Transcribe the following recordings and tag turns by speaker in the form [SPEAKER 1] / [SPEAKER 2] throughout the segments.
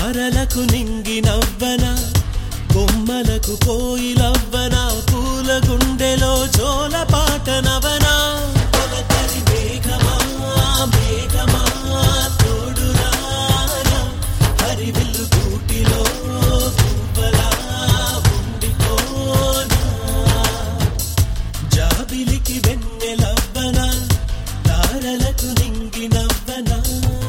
[SPEAKER 1] తారలకు నింగి నవ్వన బొమ్మలకు కోయిలవ్వన పూల గుండెలో జోల పాట నవనా తొలకరి మేఘమా మేఘమా తోడురారా హరివిల్లు గూటిలో పువ్వలా ఉండిపోనా జాబిలికి వెన్నెలవ్వన తారలకు నింగి నవ్వనా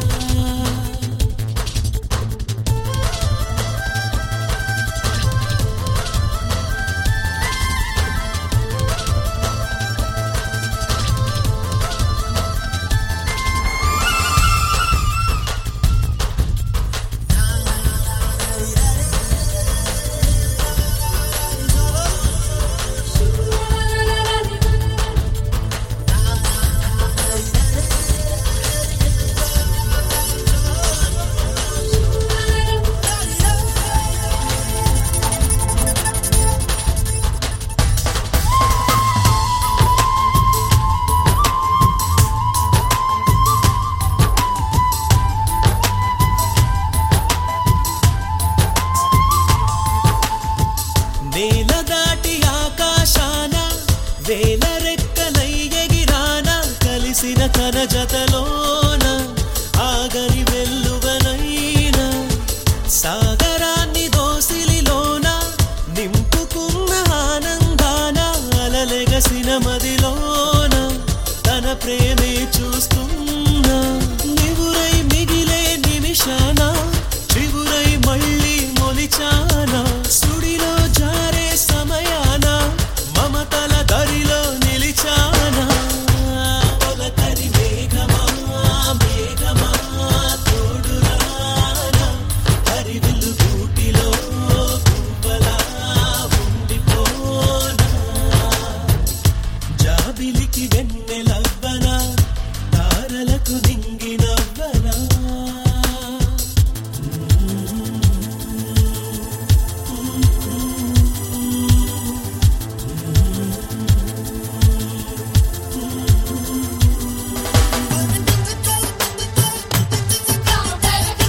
[SPEAKER 1] నేల దాటి ఆకాశాన వేల రెక్కలై ఎగిరాన కలిసిన తన జతలోన ఆగని వెల్లువనైనా సాగరాన్ని దోసిలిలోన నింపుకున్న ఆనందాన అలలెగసిన మదిలోన తన ప్రేమే చూస్తున్నా నివురై మిగిలే నిమిషాన చివురై మళ్ళీ మొలిచానా సుడిలో జారే సమయాన మమతల దరిలో నిలిచానా తొలకరి మేఘమా మేఘమా తోడురానా హరివిల్లు గూటిలో పువ్వలా ఉండిపోనా జాబిలికి వెన్నెలవ్వనా తారలకు నింగి నవ్వనా
[SPEAKER 2] Come on, baby.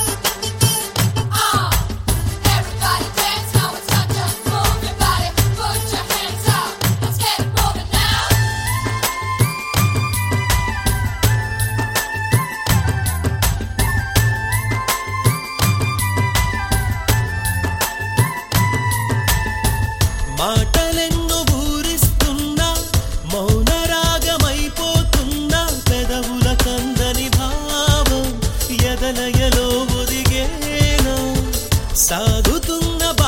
[SPEAKER 2] Ah, everybody dance now. It's time to move your body. Put your hands up. Let's get it moving now.
[SPEAKER 1] మాటలెన్నో ఊరిస్తున్నా మౌన రాగమైపోతున్నా పెదవుల కందని భావం ఎదలయలో ఒదిగేనా సాగుతున్న